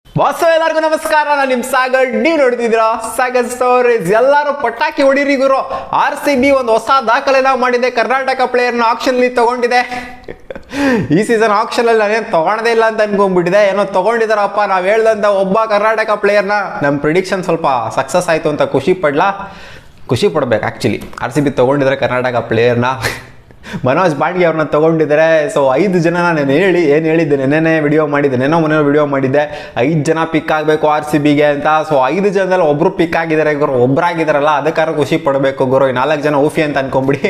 ವಾಸ ಎಲ್ಲರಿಗೂ ನಮಸ್ಕಾರ ನಾನು ನಿಮ್ ಸಾಗರ್ ನೀವು ನೋಡ್ತಿದ್ದೀರಾ ಸಾಗರ್ ಸ್ಟೋರೀಸ್ ಎಲ್ಲರೂ ಪಟಾಕಿ ಹೊಡಿರಿ ಗುರು ಆರ್ ಸಿ ಬಿ ಒಂದು ಹೊಸ ದಾಖಲೆನ ಮಾಡಿದೆ ಕರ್ನಾಟಕ ಪ್ಲೇಯರ್ನ ಆಕ್ಷನ್ಲಿ ತಗೊಂಡಿದೆ ಈ ಸೀಸನ್ ಆಕ್ಷನ್ ಅಲ್ಲಿ ನಾನೇನು ತಗೊಳದೇ ಇಲ್ಲ ಅಂತ ಅನ್ಕೊಂಡ್ಬಿಟ್ಟಿದೆ ಏನೋ ತಗೊಂಡಿದಾರಪ್ಪ ನಾವು ಹೇಳ್ದಂತ ಒಬ್ಬ ಕರ್ನಾಟಕ ಪ್ಲೇಯರ್ನ ನಮ್ಮ ಪ್ರಿಡಿಕ್ಷನ್ ಸ್ವಲ್ಪ ಸಕ್ಸಸ್ ಆಯ್ತು ಅಂತ ಖುಷಿ ಪಡ್ಲಾ ಖುಷಿ ಪಡ್ಬೇಕು ಆ್ಯಕ್ಚುಲಿ ಆರ್ ಸಿ ಬಿ ತೊಗೊಂಡಿದ್ದಾರೆ ಕರ್ನಾಟಕ ಪ್ಲೇಯರ್ನ ಮನೋಜ್ ಬಾಂಡ್ಗೆ ಅವ್ರನ್ನ ತೊಗೊಂಡಿದ್ದಾರೆ ಸೊ ಐದು ಜನ ನಾನು ಹೇಳಿ ಏನು ಹೇಳಿದ್ದೆ ನೆನ್ನೆ ವಿಡಿಯೋ ಮಾಡಿದ್ದೆ ನೆನೋ ಮೊನ್ನೆ ವಿಡಿಯೋ ಮಾಡಿದ್ದೆ ಐದು ಜನ ಪಿಕ್ ಆಗಬೇಕು ಆರ್ ಸಿ ಬಿಗೆ ಅಂತ ಸೊ ಐದು ಜನದಲ್ಲಿ ಒಬ್ಬರು ಪಿಕ್ ಆಗಿದ್ದಾರೆ ಗುರು ಒಬ್ಬರಾಗಿದ್ದಾರಲ್ಲ ಅದಕ್ಕಾರ ಖುಷಿ ಪಡಬೇಕು ಗುರು ಈ ನಾಲ್ಕು ಜನ ಊಫಿ ಅಂತ ಅನ್ಕೊಂಬಿಡಿ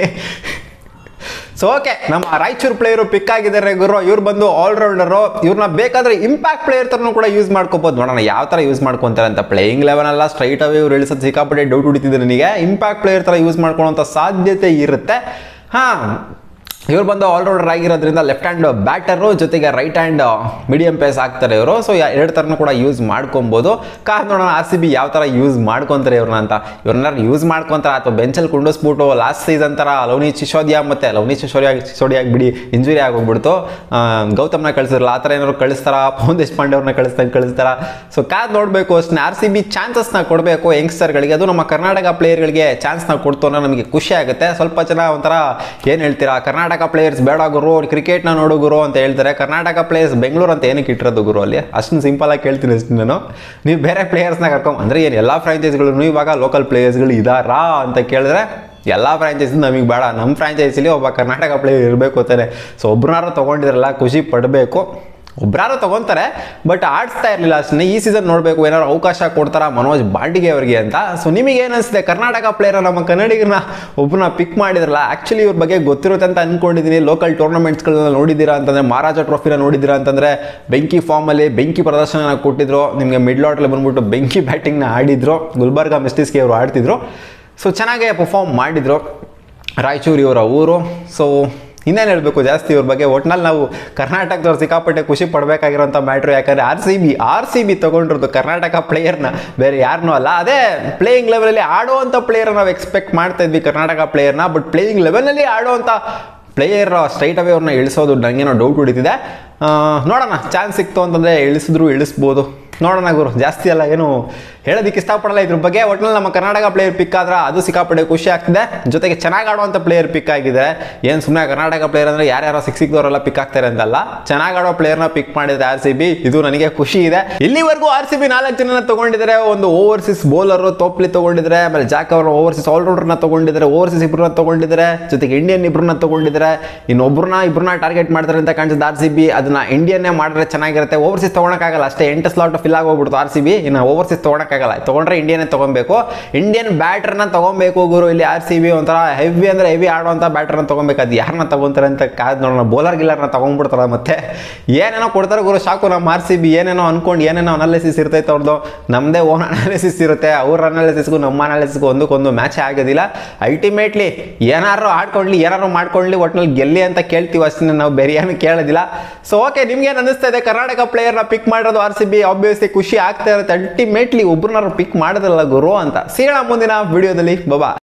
ಸೊ ಓಕೆ ನಮ್ಮ ರಾಯಚೂರು ಪ್ಲೇಯರು ಪಿಕ್ ಆಗಿದ್ದಾರೆ ಗುರು ಇವ್ರು ಬಂದು ಆಲ್ರೌಂಡರು ಇವ್ರನ್ನ ಬೇಕಾದ್ರೆ ಇಂಪ್ಯಾಕ್ಟ್ ಪ್ಲೇಯರ್ ಥರನೂ ಕೂಡ ಯೂಸ್ ಮಾಡ್ಕೋಬೋದು ನೋಡೋಣ ಯಾವ ಥರ ಯೂಸ್ ಮಾಡ್ಕೊತಾರೆ ಅಂತ ಪ್ಲೇಯಿಂಗ್ ಲೆವೆನ್ ಎಲ್ಲ ಸ್ಟ್ರೈಟ್ ಅವೇ ಇವ್ರು ಇಳಿಸೋದು ಸಿಕ್ಕಾಪಟ್ಟೆ ಡೌಟ್ ಹೊಡಿತಿದೆ ನನಗೆ ಇಂಪ್ಯಾಕ್ಟ್ ಪ್ಲೇಯರ್ ಥರ ಯೂಸ್ ಮಾಡ್ಕೊಳ್ಳೋಂಥ ಸಾಧ್ಯತೆ ಇರುತ್ತೆ ಹಾಂ ಇವ್ರು ಬಂದು ಆಲ್ರೌಂಡರ್ ಆಗಿರೋದ್ರಿಂದ ಲೆಫ್ಟ್ ಹ್ಯಾಂಡ್ ಬ್ಯಾಟರು ಜೊತೆಗೆ ರೈಟ್ ಹ್ಯಾಂಡ್ ಮೀಡಿಯಂ ಪೇಸ್ ಆಗ್ತಾರೆ ಇವರು ಸೊ ಎರಡು ಥರನೂ ಕೂಡ ಯೂಸ್ ಮಾಡ್ಕೊಬೋದು ಕಾರ್ ನೋಡೋಣ ಆರ್ ಸಿ ಬಿ ಯಾವ ಥರ ಯೂಸ್ ಮಾಡ್ಕೊತಾರೆ ಇವ್ರನ್ನ ಅಂತ ಇವ್ರನ್ನ ಯೂಸ್ ಮಾಡ್ಕೊತಾರೆ ಅಥವಾ ಬೆಂಚಲ್ಲಿ ಕುಂಡಿಸ್ಬಿಟ್ಟು ಲಾಸ್ಟ್ ಸೀಸನ್ ಥರ ಲವನಿ ಸಿಸೋದಿಯಾ ಮತ್ತು ಲವನಿ ಸಿಸೋಡಿಯಾ ಸಿಸೋಡಿಯಾ ಬಿಡಿ ಇಂಜುರಿ ಆಗೋಗ್ಬಿಡ್ತು ಆ, ಗೌತಮ್ನ ಕಳಿಸಿದ್ರಲ್ಲ ಆ ಥರ ಏನಾದ್ರು ಕಳಿಸ್ತಾರ ಪವನ್ ದೇಶಪಾಂಡೆ ಅವ್ರನ್ನ ಕಳಿಸ್ದಂಗೆ ಕಳಿಸ್ತಾರ ಸೊ ಕಾದ್ ನೋಡಬೇಕು ಅಷ್ಟೇ ಆರ್ ಸಿ ಬಿ ಚಾನ್ಸಸ್ನ ಕೊಡಬೇಕು ಯಂಗ್ಸ್ಟರ್ಗಳಿಗೆ ಅದು ನಮ್ಮ ಕರ್ನಾಟಕ ಪ್ಲೇಯರ್ಗಳಿಗೆ ಚಾನ್ಸ್ನ ಕೊಡ್ತು ಅನ್ನೋ ನಮಗೆ ಖುಷಿ ಆಗುತ್ತೆ ಸ್ವಲ್ಪ ಜನ ಒಂಥರ ಏನು ಹೇಳ್ತೀರಾ ಕರ್ನಾಟಕ ಪ್ಲೇಯರ್ಸ್ ಬೇಡ ಗುರು ಕ್ರಿಕೆಟ್ನ ನೋಡು ಗುರು ಅಂತ ಹೇಳ್ತಾರೆ ಕರ್ನಾಟಕ ಪ್ಲೇಯರ್ಸ್ ಬೆಂಗಳೂರು ಅಂತ ಏನಕ್ಕೆ ಇಟ್ಟಿರೋದು ಗುರು ಅಲ್ಲಿ ಅಷ್ಟೊಂದು ಸಿಂಪಲ್ ಆಗಿ ಕೇಳ್ತೀನಿ ಅಷ್ಟು ನಾನು ನೀವು ಬೇರೆ ಪ್ಲೇಯರ್ಸ್ನ ಕರ್ಕೊಂಡ್ ಅಂದರೆ ಏನು ಎಲ್ಲ ಫ್ರಾಂಚೈಸ್ಗಳು ಇವಾಗ ಲೋಕಲ್ ಪ್ಲೇಯರ್ಸ್ಗಳು ಇದಾರಾ ಅಂತ ಕೇಳಿದ್ರೆ ಎಲ್ಲ ಫ್ರಾಂಚೈಸಿ ನಮಗೆ ಬೇಡ ನಮ್ಮ ಫ್ರಾಂಚೈಸಿಲಿ ಒಬ್ಬ ಕರ್ನಾಟಕ ಪ್ಲೇಯರ್ ಇರಬೇಕು ಅಂತಾನೆ ಸೊ ಒಬ್ರನ್ನಾರು ತೊಗೊಂಡಿದ್ರಲ್ಲ ಖುಷಿ ಪಡಬೇಕು ಒಬ್ರಾರು ತಗೊಂತಾರೆ ಬಟ್ ಆಡಿಸ್ತಾ ಇರಲಿಲ್ಲ ಅಷ್ಟೇ ಈ ಸೀಸನ್ ನೋಡಬೇಕು ಏನಾದ್ರು ಅವಕಾಶ ಕೊಡ್ತಾರ ಮನೋಜ್ ಬಾಂಡಿಗೆ ಅವರಿಗೆ ಅಂತ ಸೊ ನಿಮಗೆ ಏನಿಸ್ತಿದೆ ಕರ್ನಾಟಕ ಪ್ಲೇಯರ್ ನಮ್ಮ ಕನ್ನಡಿಗರನ್ನ ಒಬ್ಬನ ಪಿಕ್ ಮಾಡಿದ್ರಲ್ಲ ಆ್ಯಕ್ಚುಲಿ ಇವ್ರ ಬಗ್ಗೆ ಗೊತ್ತಿರುತ್ತೆ ಅಂತ ಅನ್ಕೊಂಡಿದ್ದೀನಿ ಲೋಕಲ್ ಟೂರ್ನಮೆಂಟ್ಸ್ಗಳನ್ನ ನೋಡಿದ್ದೀರಾ ಅಂತಂದರೆ ಮಹಾರಾಜ ಟ್ರೋಫಿನ ನೋಡಿದ್ದೀರಾ ಅಂತಂದರೆ ಬೆಂಕಿ ಫಾರ್ಮಲ್ಲಿ ಬೆಂಕಿ ಪ್ರದರ್ಶನ ಕೊಟ್ಟಿದ್ರು ನಿಮಗೆ ಮಿಡ್ ಲಾಟಲ್ಲಿ ಬಂದ್ಬಿಟ್ಟು ಬೆಂಕಿ ಬ್ಯಾಟಿಂಗ್ನ ಆಡಿದ್ರು ಗುಲ್ಬರ್ಗ ಮಿಸ್ಟಿಸ್ಗೆ ಅವರು ಆಡ್ತಿದ್ರು ಸೊ ಚೆನ್ನಾಗೇ ಪರ್ಫಾರ್ಮ್ ಮಾಡಿದರು ರಾಯಚೂರು ಇವರ ಊರು ಸೊ ಇನ್ನೇನು ಹೇಳಬೇಕು ಜಾಸ್ತಿ ಇವ್ರ ಬಗ್ಗೆ ಒಟ್ನಲ್ಲಿ ನಾವು ಕರ್ನಾಟಕದವ್ರು ಸಿಕ್ಕಾಪಟ್ಟೆ ಖುಷಿ ಪಡಬೇಕಾಗಿರೋಂಥ ಮ್ಯಾಟ್ರು ಯಾಕಂದರೆ R C B R C B ತೊಗೊಂಡಿರೋದು ಕರ್ನಾಟಕ ಪ್ಲೇಯರ್ನ ಬೇರೆ ಯಾರನ್ನೂ ಅಲ್ಲ ಅದೇ ಪ್ಲೇಯಿಂಗ್ ಲೆವೆಲಲ್ಲಿ ಆಡುವಂಥ ಪ್ಲೇಯರ್ ನಾವು ಎಕ್ಸ್ಪೆಕ್ಟ್ ಮಾಡ್ತಾ ಇದ್ವಿ ಕರ್ನಾಟಕ ಪ್ಲೇಯರ್ನ ಬಟ್ ಪ್ಲೇಯಿಂಗ್ ಲೆವೆಲಲ್ಲಿ ಆಡುವಂಥ ಪ್ಲೇಯರ್ ಸ್ಟ್ರೈಟ್ ಅವೇ ಅವ್ರನ್ನ ಇಳಿಸೋದು ನನಗೇನೋ ಡೌಟ್ ಹೊಡಿತಿದೆ ಆ, ನೋಡೋಣ ಚಾನ್ಸ್ ಸಿಕ್ತು ಅಂತಂದರೆ ಇಳಿಸಿದ್ರು ಇಳಿಸ್ಬೋದು ನೋಡೋಣ ಗುರು ಜಾಸ್ತಿ ಅಲ್ಲ ಏನು ಹೇಳೋದಕ್ಕೆ ಇಷ್ಟಪಡಲ್ಲ ಇದ್ರ ಬಗ್ಗೆ ಒಟ್ಟಿನಲ್ಲಿ ನಮ್ಮ ಕರ್ನಾಟಕ ಪ್ಲೇಯರ್ ಪಿಕ್ ಆದ್ರೆ ಅದು ಸಿಕ್ಕಾಪಟ್ಟೆ ಖುಷಿ ಆಗ್ತಿದೆ ಜೊತೆಗೆ ಚೆನ್ನಾಗಿ ಆಡುವಂಥ ಪ್ಲೇಯರ್ ಪಿಕ್ ಆಗಿದೆ ಏನು ಸುಮ್ಮನೆ ಕರ್ನಾಟಕ ಪ್ಲೇಯರ್ ಅಂದರೆ ಯಾರ್ಯಾರೋ ಸಿಕ್ ಸಿಕ್ದವರೆಲ್ಲ ಪಿಕ್ ಆಗ್ತಾರೆ ಅಂತಲ್ಲ ಚೆನ್ನಾಗಿ ಆಡೋ ಪ್ಲೇಯರ್ನ ಪಿಕ್ ಮಾಡಿದ್ರೆ ಆರ್ ಸಿ ಬಿ ಇದು ನನಗೆ ಖುಷಿ ಇದೆ ಇಲ್ಲಿವರೆಗೂ ಆರ್ ಸಿ ಬಿ ನಾಲ್ಕು ಜನನ ತಗೊಂಡಿದ್ದಾರೆ ಒಂದು ಓವರ್ಸೀಸ್ ಬೌಲರು ತೋಪ್ಲಿ ತಗೊಂಡಿದ್ದಾರೆ ಆಮೇಲೆ ಜಾಕ್ ಅವರು ಓವರ್ಸೀಸ್ ಆಲ್ರೌಂಡರ್ನ ತಗೊಂಡಿದ್ದಾರೆ ಓವರ್ಸೀಸ್ ಇಬ್ಬರನ್ನ ತಗೊಂಡಿದ್ದಾರೆ ಜೊತೆಗೆ ಇಂಡಿಯನ್ ಇಬ್ಬರನ್ನ ತಗೊಂಡಿದ್ದಾರೆ ಇನ್ನೊಬ್ಬರನ್ನ ಇಬ್ಬರನ್ನ ಟಾರ್ಗೆಟ್ ಮಾಡ್ತಾರೆ ಅಂತ ಕಾಣಿಸುತ್ತೆ ಆರ್ ಸಿ ಬಿ ಅದನ್ನ ಇಂಡಿಯನ್ನೇ ಮಾಡಿದ್ರೆ ಚೆನ್ನಾಗಿರುತ್ತೆ ಓವರ್ಸೀಸ್ ತೊಗೊಳಕ್ಕಾಗಲ್ಲ ಅಷ್ಟೇ ಎಂಟು ಸ್ಲಾಟ್ ಫಿಲ್ ಆಗೋಗ್ಬಿಡ್ತು ಆರ್ ಸಿ ಬಿ ಇನ್ನು ಓವರ್ಸೀಸ್ ತೊಗೊಳಕ್ಕಾಗಲ್ಲ ತೊಗೊಂಡ್ರೆ ಇಂಡಿಯನ್ನೇ ತೊಗೊಬೇಕು ಇಂಡಿಯನ್ ಬ್ಯಾಟ್ರನ್ನ ತೊಗೊಬೇಕು ಗುರು ಇಲ್ಲಿ ಆರ್ ಸಿ ಬಿ ಒಂಥರ ಹೆವಿ ಅಂದರೆ ಹೆವಿ ಆಡುವಂಥ ಬ್ಯಾಟ್ರನ್ನ ತೊಗೊಬೇಕು ಅದು ಯಾರನ್ನ ತೊಗೊಂತಾರೆ ಅಂತ ಕಾದ್ ನೋಡೋಣ ಬೌಲರ್ ಗಿಲ್ಲರ್ನ ತೊಗೊಂಡ್ಬಿಡ್ತಾರ ಮತ್ತೆ ಏನೇನೋ ಕೊಡ್ತಾರೆ ಗುರು ಸಾಕು ನಮ್ಮ ಆರ್ ಸಿ ಬಿ ಏನೇನೋ ಅನ್ಕೊಂಡು ಏನೇನೋ ಅನಾಲಿಸಿಸ್ ಇರ್ತೈತೆ ಅವ್ರದ್ದು ನಮ್ಮದೇ ಓನ್ ಅನಾಲಿಸಿಸ್ ಇರುತ್ತೆ ಅವ್ರ ಅನಾಲಿಸಿಸ್ಗೂ ನಮ್ಮ ಅನಾಲಿಸಿಸ್ಗೂ ಒಂದಕ್ಕೊಂದು ಮ್ಯಾಚ್ ಆಗೋದಿಲ್ಲ ಅಲ್ಟಿಮೇಟ್ಲಿ ಏನಾರು ಆಡ್ಕೊಳ್ಳಿ ಏನಾರು ಮಾಡ್ಕೊಳ್ಳಿ ಒಟ್ಟಿನಲ್ಲಿ ಗೆಲ್ಲಿ ಅಂತ ಕೇಳ್ತೀವಿ ಅಷ್ಟೇ ನಾವು ಬೇರೆ ಏನು ಕೇಳೋದಿಲ್ಲ ಸೊ ಓಕೆ ನಿಮ್ಗೆ ಏನು ಅನಿಸ್ತಾ ಇದೆ ಕರ್ನಾಟಕ ಪ್ಲೇಯರ್ನ ಪಿಕ್ ಮಾಡೋದು ಆರ್ ಸಿ ಬಿ ಆಬ್ವಿಯಸ್ಲಿ ಖುಷಿ ಆಗ್ತಾ ಇರುತ್ತೆ ಅಲ್ಟಿಮೇಟ್ಲಿ ಒಬ್ರನ್ನಾರು ಪಿಕ್ ಮಾಡೋದಲ್ಲ ಗುರು ಅಂತ ಸಿಗೋಣ ಮುಂದಿನ ವಿಡಿಯೋದಲ್ಲಿ ಬಬಾ